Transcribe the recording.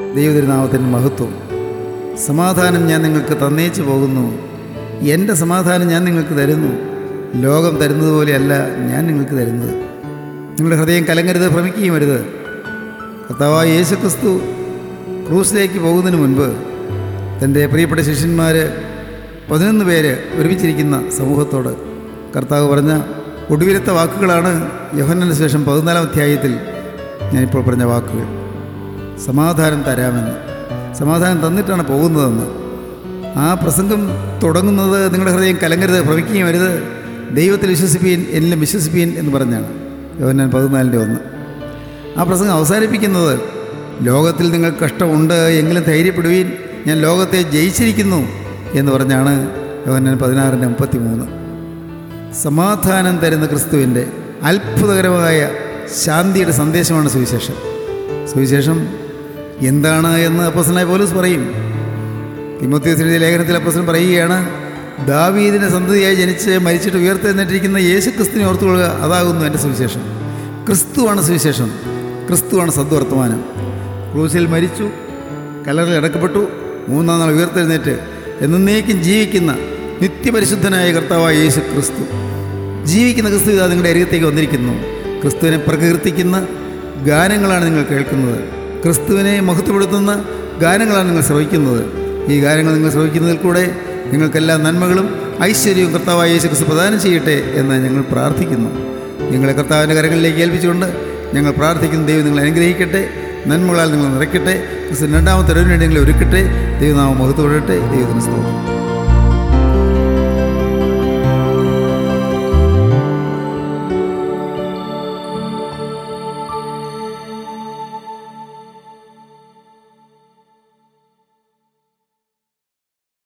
ദൈവതിരുനാമത്തിൻ്റെ മഹത്വം സമാധാനം ഞാൻ നിങ്ങൾക്ക് തന്നേച്ചു പോകുന്നു എൻ്റെ സമാധാനം ഞാൻ നിങ്ങൾക്ക് തരുന്നു ലോകം തരുന്നത് പോലെയല്ല ഞാൻ നിങ്ങൾക്ക് തരുന്നത് നിങ്ങളുടെ ഹൃദയം കലങ്ങരുത് ഭ്രമിക്കുകയും അരുത് കർത്താവായ യേശു ക്രിസ്തു ക്രൂസിലേക്ക് പോകുന്നതിന് മുൻപ് തൻ്റെ പ്രിയപ്പെട്ട ശിഷ്യന്മാർ പതിനൊന്ന് പേര് ഒരുമിച്ചിരിക്കുന്ന സമൂഹത്തോട് കർത്താവ് പറഞ്ഞ ഒടുവിലത്തെ വാക്കുകളാണ് യോഹന്നന് ശേഷം പതിനാലാം അധ്യായത്തിൽ ഞാനിപ്പോൾ പറഞ്ഞ വാക്കുകൾ സമാധാനം തരാമെന്ന് സമാധാനം തന്നിട്ടാണ് പോകുന്നതെന്ന് ആ പ്രസംഗം തുടങ്ങുന്നത് നിങ്ങളുടെ ഹൃദയം കലങ്ങരുത് ഭ്രമിക്കുകയും അരുത് ദൈവത്തിൽ വിശ്വസിപ്പീൻ എന്നിലും വിശ്വസിപ്പീൻ എന്ന് പറഞ്ഞാണ് യോഹന്നാൻ പതിനാലിൻ്റെ ഒന്ന് ആ പ്രസംഗം അവസാനിപ്പിക്കുന്നത് ലോകത്തിൽ നിങ്ങൾക്ക് കഷ്ടമുണ്ട് എങ്കിലും ധൈര്യപ്പെടുവീൻ ഞാൻ ലോകത്തെ ജയിച്ചിരിക്കുന്നു എന്ന് പറഞ്ഞാണ് യോഹന്നാൻ പതിനാറിൻ്റെ മുപ്പത്തി മൂന്ന് സമാധാനം തരുന്ന ക്രിസ്തുവിൻ്റെ അത്ഭുതകരമായ ശാന്തിയുടെ സന്ദേശമാണ് സുവിശേഷം സുവിശേഷം എന്താണ് എന്ന് അപ്പസനായ പോലീസ് പറയും തിമോത്യോസിന്റെ ലേഖനത്തിൽ അപ്പസൻ പറയുകയാണ് ദാവീദിൻ്റെ സന്തതിയായി ജനിച്ച് മരിച്ചിട്ട് ഉയർത്തെഴുന്നേറ്റിരിക്കുന്ന യേശു ക്രിസ്തുവിനെ ഓർത്തുകൊള്ളുക അതാകുന്നു എൻ്റെ സുവിശേഷം ക്രിസ്തുവാണ് സുവിശേഷം ക്രിസ്തുവാണ് സദ്വർത്തമാനം ക്രൂശിൽ മരിച്ചു കലറിൽ അടക്കപ്പെട്ടു മൂന്നാം നാൾ ഉയർത്തെഴുന്നേറ്റ് എന്നേക്കും ജീവിക്കുന്ന നിത്യപരിശുദ്ധനായ കർത്താവായ യേശു ക്രിസ്തു ജീവിക്കുന്ന ക്രിസ്തു ഇതാ നിങ്ങളുടെ അരികത്തേക്ക് വന്നിരിക്കുന്നു ക്രിസ്തുവിനെ പ്രകീർത്തിക്കുന്ന ഗാനങ്ങളാണ് നിങ്ങൾ കേൾക്കുന്നത് ക്രിസ്തുവിനെ മഹത്വപ്പെടുത്തുന്ന ഗാനങ്ങളാണ് നിങ്ങൾ ശ്രവിക്കുന്നത് ഈ ഗാനങ്ങൾ നിങ്ങൾ ശ്രവിക്കുന്നതിൽ കൂടെ നിങ്ങൾക്കെല്ലാ നന്മകളും ഐശ്വര്യവും കർത്താവായ യേശു ക്രിസ്തു പ്രദാനം ചെയ്യട്ടെ എന്ന് ഞങ്ങൾ പ്രാർത്ഥിക്കുന്നു നിങ്ങളെ കർത്താവിൻ്റെ കരങ്ങളിലേക്ക് ഏൽപ്പിച്ചുകൊണ്ട് ഞങ്ങൾ പ്രാർത്ഥിക്കുന്ന ദൈവം നിങ്ങളെ അനുഗ്രഹിക്കട്ടെ നന്മകളാൽ നിങ്ങൾ നിറയ്ക്കട്ടെ ക്രിസ്തു രണ്ടാമത്തെ ഇടവിന് വേണ്ടി നിങ്ങളെ ഒരുക്കട്ടെ ദൈവനാമം മഹത്വപ്പെടട്ടെ ദൈവത്തിന് സ്തോത്രം